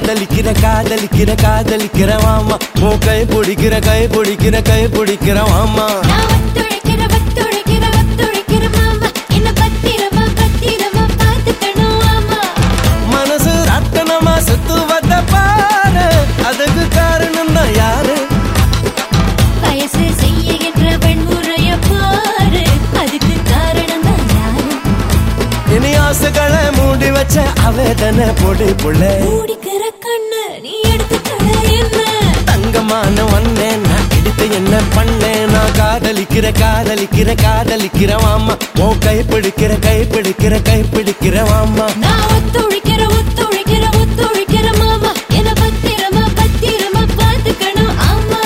காதலிக்கிற காதலிக்கிற காதலிக்கிற மாமா உன் கை பிடிக்கிற கை பிடிக்கிற கை பிடிக்கிற மாமா நான் ஒத்துழைக்கிற ஒத்துழைக்கிற ஒத்துழைக்கிற மாமா என்ன பத்திரமா பத்திரமா பார்த்துக்கணும் ஆமா மனசு ரத்தனமா சுத்துவத பாரு அதுக்கு காரணம் தான் யாரு வயசு செய்யுகின்ற வன்முறைய பாரு அதுக்கு காரணம் தான் யாரு இனி ஆசைகளை மூடி வச்ச அவேதனை பொடி புள்ள மூடிக்கிற கண்ணு நீ எடுத்துக்கட என்ன தங்கமான வந்தேன் நான் இடித்து என்ன பண்ணேன் நான் காதலிக்கிற காதலிக்கிற காதலிக்கிற மாமா உன் கை பிடிக்கிற கை பிடிக்கிற கை பிடிக்கிற மாமா நான் ஒத்துழைக்கிற ஒத்துழைக்கிற ஒத்துழைக்கிற மாமா என்ன பத்திரமா பத்திரமா பார்த்துக்கணும் ஆமா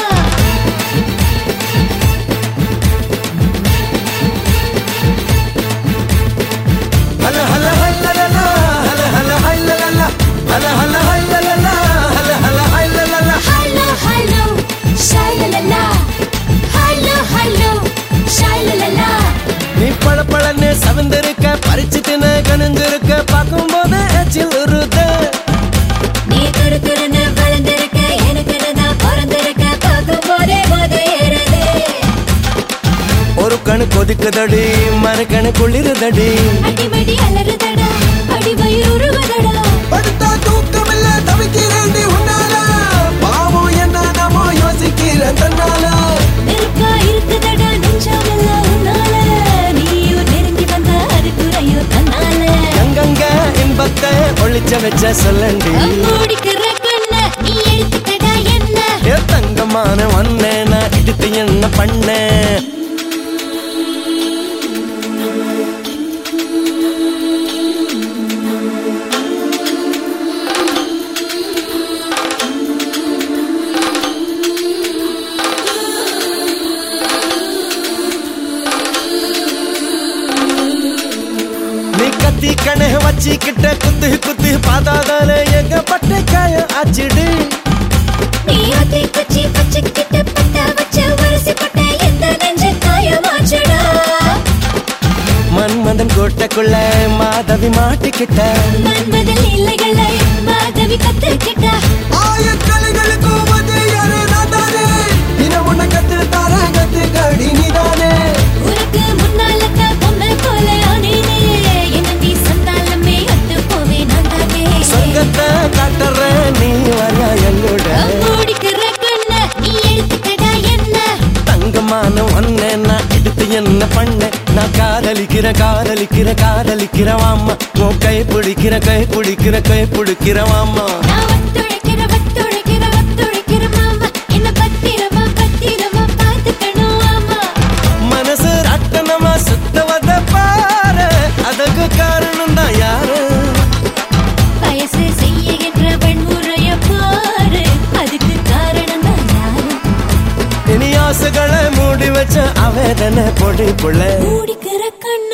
ஹல ஹல ஹல்லலலா, ஹல ஹல ஹல்லலலா, ஹல ஹல ஹல்லலலா, ஹல ஹல ஹல்லலலா. ஹலோ ஹலோ ஷைலலலா ஹலோ ஹலோ ஷைலலலா நீ பளபளன்னு சவந்திருக்க பறிச்சு தின கணிஞ்சிருக்க பார்க்கும்போது எச்சில் உருது நீ துரு துருன்னு வளர்ந்திருக்க எனக்கு நான் பிறந்திருக்க பார்க்கும் போதே போது ஏறுது ஒரு கணு கொதிக்குதடி மறு கணு குளிருதடி அடிமடி அலறுதடா அடி வயிறு உருவதடா படுத்தா தூக்கமில்ல தவிக்கிறேன்டி உன்னால பாவம் என்ன நாமோ யோசிக்கிற தன்னால நெருப்பா இருக்குதடா நெஞ்சாமல்ல உன்னால நீயும் நெருங்கி வந்த அது குறையோ தன்னால அங்கங்க இன்பத்தை ஒளிச்ச வச்ச சொல்லண்டி மூடிக்கிற கண்ண நீ எடுத்துக்கடா என்ன ஏ தங்கமான வந்தேன் நான் இடித்து என்ன பண்ணேன் நீ கத்தி கணே வச்சிக்கிட்ட குத்து குத்து பாதாதால எங்க பட்ட காயம் ஆச்சுடு நீ அதை குச்சி பச்சைக்கிட்ட பத்த வச்ச உரசி பட்ட எந்த நெஞ்ச காயமாச்சடா மன்மதன் கோட்டைக்குள்ள மாதவி மாட்டிக்கிட்ட மன்மதல் இல்லைகளை மாதவி கத்துக்கிட்டா ஆயக்கலைகளுக்கும் யாரு நாதானே தினம் உன்னை கத்து தார கத்து கடி நீதானே உனக்கு முன்னாலக்க பொம்மை போல ஆனேனே என்ன நீ சொன்னாலுமே அத்து போவே நான் தானே சொர்க்கத்தை காட்டுற நீ வரையா எங்கூட மூடிக்கிற கண்ண நீ எடுத்துக்கடா என்ன தங்கமான ஒன்ன நான் எடுத்து என்ன பண்ண நான் காதலிக்கிற காதலிக்கிற காதலிக்கிற மாமா உன் கை பிடிக்கிற கை பிடிக்கிற கை பிடிக்கிற மாமா நான் ஒத்துழைக்கிற ஒத்துழைக்கிற ஒத்துழைக்கிற மாமா என்ன பத்திரமா பத்திரமா பார்த்துக்கணும் ஆமா மனசு ரட்டனமா சுத்தவத பாரு அதுக்கு காரணம் தான் யாரு வயசு செய்யுகின்ற வன்முறைய பாரு அதுக்கு காரணம் தான் யாரு இனி ஆசைகளை மூடி வச்ச அவேதனை பொடி புள்ள மூடிக்கிற கண்ண